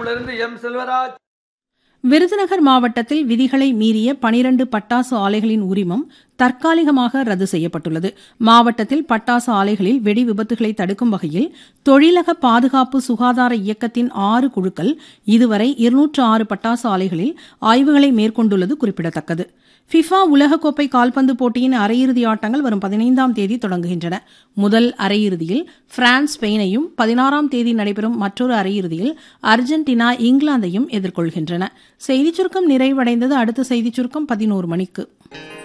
விழுப்புரத்திலிருந்து M Selvaraj Virudhunagar மாவட்டத்தில் விதிகளை மீறிய பனிரண்டு பட்டாசு ஆலைகளின் உரிமம் தற்காலிகமாக ரத்து செய்யப்பட்டுள்ளது மாவட்டத்தில் பட்டாசு ஆலைகளில் வெடி விபத்துகளை தடுக்கும் வகையில் தொழிலக பாதுகாப்பு சுகாதார இயக்கத்தின் ஆறு குழுக்கள் இதுவரை இருநூற்று ஆறு பட்டாசு ஆலைகளில் ஆய்வுகளை மேற்கொண்டுள்ளது குறிப்பிடத்தக்கது ஃபிஃபா உலகக்கோப்பை கால்பந்து போட்டியின் அரையிறுதி ஆட்டங்கள் வரும் பதினைந்தாம் தேதி தொடங்குகின்றன முதல் அரையிறுதியில் பிரான்ஸ் ஸ்பெயினையும் பதினாறாம் தேதி நடைபெறும் மற்றொரு அரையிறுதியில் அர்ஜென்டினா இங்கிலாந்தையும் எதிர்கொள்கின்றன செய்திச் சுருக்கம் நிறைவடைந்தது அடுத்த செய்திச் சுருக்கம் பதினோரு மணிக்கு